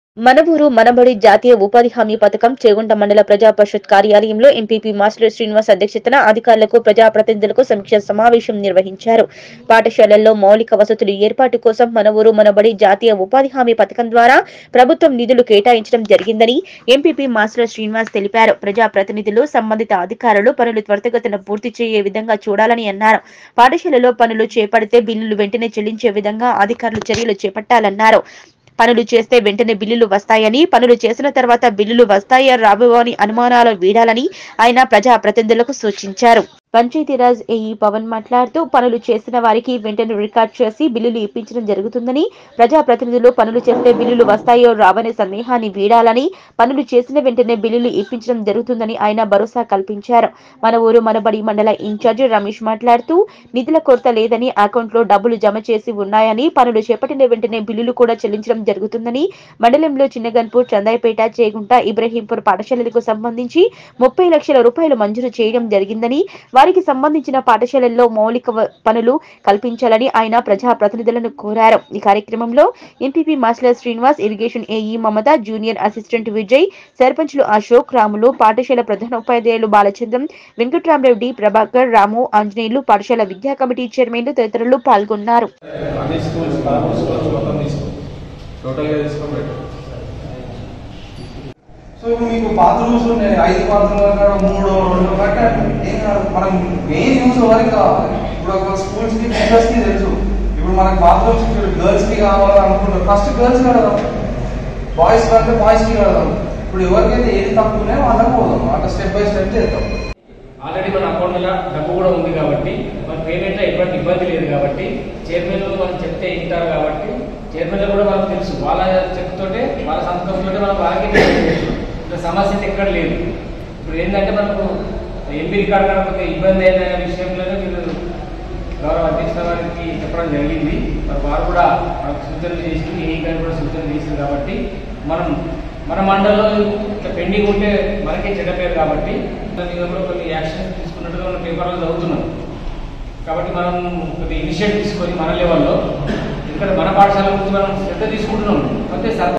మనవూరు మనబడి జాతీయ ఉపాధి హామీ పథకం చేగుంట మండల ప్రజా పరిషత్ కార్యాలయంలో ఎంపీపీ మాస్టర్ శ్రీనివాస్ అధ్యక్షతన అధికారులకు ప్రజాప్రతినిధులకు సమీక్ష సమావేశం నిర్వహించారు పాఠశాలల్లో మౌలిక వసతులు ఏర్పాటు కోసం మనవూరు మనబడి జాతీయ ఉపాధి హామీ పథకం ద్వారా ప్రభుత్వం నిధులు కేటాయించడం జరిగిందని ఎంపీపీ మాస్టర్ శ్రీనివాస్ తెలిపారు ప్రజాప్రతినిధులు సంబంధిత అధికారులు పనులు త్వరితగతిన పూర్తి చేయే విధంగా చూడాలని అన్నారు పాఠశాలలో పనులు చేపడితే బిల్లులు వెంటనే చెల్లించే విధంగా అధికారులు చర్యలు చేపట్టాలన్నారు పనులు చేస్తే వెంటనే బిల్లులు వస్తాయని పనులు చేసిన తర్వాత బిల్లులు వస్తాయా రావో అని అనుమానాలు వీడాలని ఆయన ప్రజా ప్రతినిధులకు సూచించారు పంచాయతీరాజ్ ఏఈ పవన్ మాట్లాడుతూ పనులు చేసిన వారికి వెంటనే రికార్డ్ చేసి బిల్లులు ఇప్పించడం జరుగుతుందని ప్రజా ప్రతినిధులు పనులు చేస్తే బిల్లులు వస్తాయో రావనే సందేహాన్ని వీడాలని పనులు చేసిన వెంటనే బిల్లులు ఇప్పించడం జరుగుతుందని ఆయన భరోసా కల్పించారు మన ఊరు మనబడి మండల ఇన్ఛార్జి రమేష్ మాట్లాడుతూ నిధుల కొరత లేదని అకౌంట్లో డబ్బులు జమ చేసి ఉన్నాయని పనులు చేపట్టిన వెంటనే బిల్లులు కూడా చెల్లించడం జరుగుతుందని మండలంలో చిన్నగన్పూర్ చందాయిపేట చేగుంట ఇబ్రహీంపూర్ పాఠశాలలకు సంబంధించి ముప్పై లక్షల రూపాయలు మంజూరు చేయడం జరిగిందని వారికి సంబంధించిన పాఠశాలల్లో మౌలిక వ- పనులు కల్పించాలని ఆయన ప్రజా ప్రతినిధులను కోరారు ఈ కార్యక్రమంలో MPP master Srinivas irrigation AE Mamata junior assistant Vijay సర్పంచ్లు అశోక్ రాములు పాఠశాల ప్రధానోపాధ్యాయులు బాలచంద్రం వెంకట్రామరెడ్డి ప్రభాకర్ రాము ఆంజనేయులు పాఠశాల విద్యా కమిటీ చైర్మన్లు తదితరులు పాల్గొన్నారు అన్ని స్కూల్స్ పదమూడు స్కూల్స్ మొత్తం తీసుకో టోటల్గా తీసుకొని పెట్టు సో ఇప్పుడు మీకు బాత్రూమ్స్ ఉన్నాయి ఐదు బాత్రూమ్లు అక్కడ మూడు రెండు కట్ట ఏం కాదు మనం మెయిన్ యూస్ ఎవరికి కావాలి ఇప్పుడు ఒక స్కూల్స్ కి టీచర్స్ కి తెలుసు ఇప్పుడు మనకి బాత్రూమ్స్ ఇప్పుడు గర్ల్స్ కి కావాలి అనుకుంటారు ఫస్ట్ గర్ల్స్ కడదాం బాయ్స్ కంటే బాయ్స్ కి కడదాం ఇప్పుడు ఎవరికైతే ఏది తక్కువ ఉన్నాయో వాళ్ళకి పోదాం అట్లా స్టెప్ బై స్టెప్ చేద్దాం ఆల్రెడీ మన అకౌంట్లో డబ్బు కూడా ఉంది కాబట్టి మన పేమెంట్లో ఎటువంటి ఇబ్బంది లేదు కాబట్టి చైర్మన్ మనం చెప్తే వింటారు కాబట్టి చైర్మన్ కూడా మనకు తెలుసు వాళ్ళ చెప్తుంటే వాళ్ళ సంతకంతో మనం వాళ్ళకి ఇంకా సమస్య అయితే ఎక్కడ లేదు ఇప్పుడు ఏంటంటే మనకు ఎంపీ రికార్డు కాకపోతే ఇబ్బంది అయిన విషయంలోనే మీరు గౌరవ అధ్యక్ష వారికి చెప్పడం జరిగింది మరి వారు కూడా మనకు సూచనలు చేసి ఏ గారు కూడా సూచనలు చేసింది కాబట్టి మనం మన మండలంలో ఇట్లా పెండింగ్ ఉంటే మనకే చెడ్డ పేరు కాబట్టి దాని మీద కూడా కొన్ని యాక్షన్ తీసుకున్నట్టుగా మనం పేపర్లో చదువుతున్నాం కాబట్టి మనం కొద్ది ఇనిషియేటివ్ తీసుకొని మన లెవెల్లో ఇక్కడ మన పాఠశాల గురించి మనం శ్రద్ధ తీసుకుంటున్నాం అంటే సర్పంచ్